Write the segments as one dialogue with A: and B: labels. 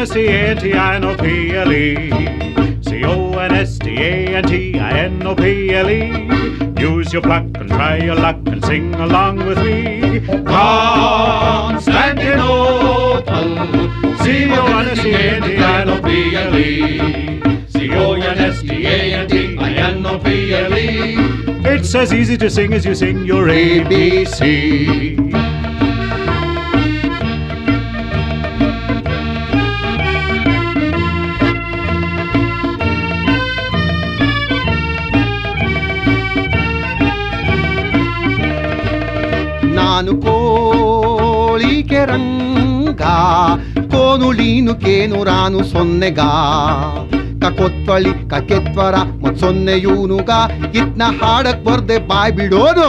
A: C-O-N-S-T-A-N-T-I-N-O-P-L-E. C-O-N-S-T-A-N-T-I-N-O-P-L-E. Use your pluck and try your luck and sing along with me. Constantinople. C-O-N-S-T-A-N-T-I-N-O-P-L-E.
B: C-O-N-S-T-A-N-T-I-N-O-P-L-E.
A: It's as easy to sing as you sing your ABC.
C: ನಾನು ಕೋಳಿಕೆ ರಂಗ ಕೋನುಳೀನು ಕೇನು ರಾನು ಸೊನ್ನೆಗ ಕಕೊತ್ವಳಿ ಕಕೆತ್ವರ ಮತ್ ಸೊನ್ನೆ ಯೂನುಗ ಇದ್ನ ಹಾಡಕ್ ಬರ್ದೆ ಬಾಯ್ ಬಿಡೋದು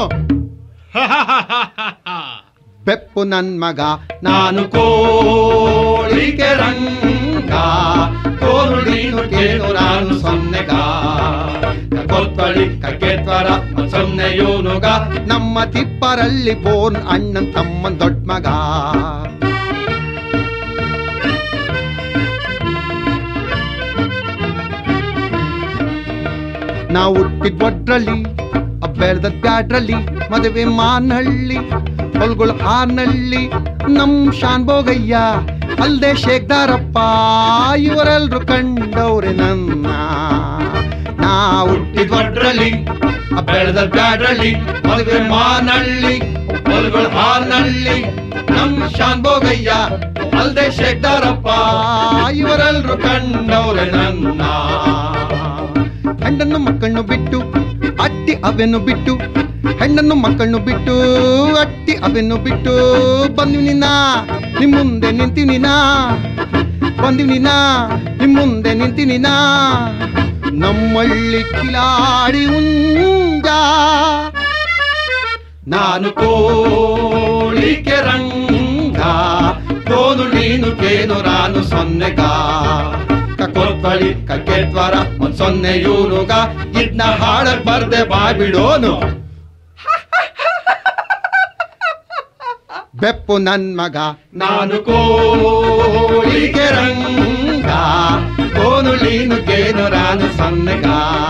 C: ಬೆಪ್ಪು ನನ್ ಮಗ ನಾನು ಕೋಳಿಕೆ ರಂಗ ಕೋನುಳೀನು ಕೇನು ರಾನು ಸೊನ್ನೆಗ ಕಕೊತ್ವಳಿ ಕಕೆತ್ವರ ಮತ್ ಸೊನ್ನೆ ಯೂನುಗ ನಮ್ಮ ತಿಪ್ಪರಲ್ಲಿ ಬೋನ್ ಅಣ್ಣನ್ ತಮ್ಮನ್ ದೊಡ್ಡ ಮಗ ನಾವು ಹುಟ್ಟಿದ್ ಒಡ್ರಲ್ಲಿ ಬೆಳೆದ ಬ್ಯಾಡ್ರಲ್ಲಿ ಮದುವೆ ಮಾನಹಳ್ಳಿ ಹೊಲ್ಗಳು ಹಾರ್ನಳ್ಳಿ ನಮ್ ಶಾನ್ ಬೋಗಯ್ಯ ಅಲ್ದೆ ಶೇಖ್ದಾರಪ್ಪ ಇವರೆಲ್ರು ಕಂಡವ್ರೆ ನನ್ನ ನಾ ಹುಟ್ಟಿದ್ ಒಡ್ರಲ್ಲಿ ಬೆಳೆದ ಬ್ಯಾಡ್ರಲ್ಲಿ ಮದುವೆ ಮಾನಹಳ್ಳಿ ಹೊಲ್ಗಳು ಹಾರ್ನಳ್ಳಿ ನಮ್ ಶಾನ್ ಬೋಗಯ್ಯ ಅಲ್ದೆ ಶೇಖ್ದಾರಪ್ಪ ಇವರೆಲ್ರು ಕಂಡವ್ರೆ ನನ್ನ ಹೆಣ್ಣನ್ನು ಮಕ್ಕಳನ್ನು ಬಿಟ್ಟು ಅಟ್ಟಿ ಅವೆನ್ನು ಬಿಟ್ಟು ಹೆಣ್ಣನ್ನು ಮಕ್ಕಳನ್ನು ಬಿಟ್ಟು ಅಟ್ಟಿ ಅವೆನ್ನು ಬಿಟ್ಟು ಬಂದಿವ್ ನಿನ್ನ ನಿಮ್ ಮುಂದೆ ನಿಂತಿವ್ ನಾ ಬಂದಿವ್ ನಿನ್ನ ನಿಮ್ ಮುಂದೆ ನಿಂತಿವ್ ನಾ ನಮ್ಮಳ್ಳಿ ಕಿಲಾಡಿ ಉಂಜ ನಾನು ಕೋಳಿಕೆ ರಂಗ ಕೋನು ನೀನು ಕೇನು ರಾನು ಸೊನ್ನೆಗ ಕಕೋತ್ವಳಿ ಕಕ್ಕೆತ್ವರ ಒಂದ್ ಸೊನ್ನೆ ಯೂನುಗ ಇದ್ನ ಹಾಡಕ್ ಬರ್ದೆ ಬಾಯ್ಬಿಡೋನು ಬೆಪ್ಪು ನನ್ ಮಗ ನಾನು ಕೋಳಿಗೆ ರಂಗ ಕೋನು ನೀನು ಕೇನು ರಾನು ಸೊನ್ನೆಗ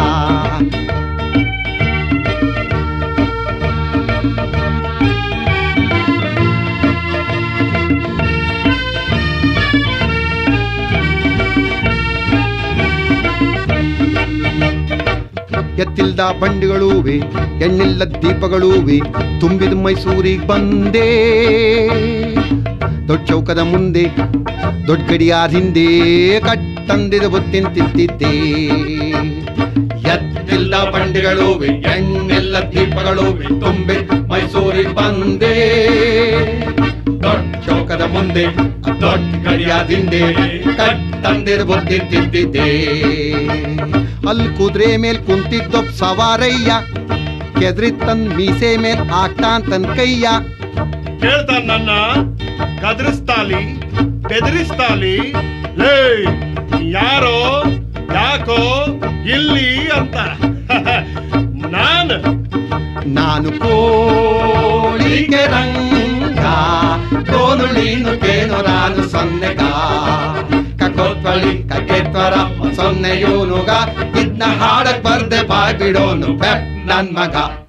C: ಎತ್ತಿಲ್ದ ಬಂಡಿಗಳೂವೆ ಎಣ್ಣಿಲ್ಲ ದೀಪಗಳೂವೆ ತುಂಬಿದ ಮೈಸೂರಿಗೆ ಬಂದೆ ದೊಡ್ಡ ಚೌಕದ ಮುಂದೆ ದೊಡ್ಡ ಗಡಿಯಾರ ಹಿಂದೆ ಕಟ್ಟಂದಿದ ಬುತ್ತಿನ ತಿಂತಿದ್ದೆ ಎತ್ತಿಲ್ದ ಬಂಡಿಗಳೂವೆ ಎಣ್ಣಿಲ್ಲ ದೀಪಗಳೂವೆ ತುಂಬಿ ಮೈಸೂರಿಗೆ ಬಂದೆ ದೊಡ್ಡ ಚೌಕದ ಮುಂದೆ ದೊಡ್ಡ ಗಡಿಯಾರ ಹಿಂದೆ ಕಟ್ಟಂದಿದ ಬುತ್ತಿನ ತಿಂತಿದ್ದೆ ಅಲ್ಲಿ ಕುದುರೆ ಮೇಲ್ ಕುಂತಿದ್ದೊಬ್ ಸವಾರಯ್ಯ ಕೆದ್ರಿ ತನ್ ಮೀಸೆ ಮೇಲ್ ಆಗ್ತಾನ್ ತನ್ ಕೈಯ
D: ಕೇಳ್ತಾನ ನನ್ನ ಕದರಿಸ್ತಾಲಿ ಬೆದರಿಸ್ತಾಲಿ ಲೇ ಯಾರೋ ಯಾಕೋ ಇಲ್ಲಿ ಅಂತ ನಾನು
C: ನಾನು ಕೋಳಿಗೆ ರಂಗ ಕೋನು ನೀನು ಕೇನು ನಾನು ಸೊನ್ನೆಗ ಕಕೋತ್ವಳಿ ಕಕೆತ್ವರ ಸೊನ್ನೆ ಯೂನುಗ ಇದ್ನ ಹಾಡಕ್ ಬರ್ದೆ ಬಾಯ್ ಬಿಡೋನು ಬೆಪ್ ನನ್ ಮಗ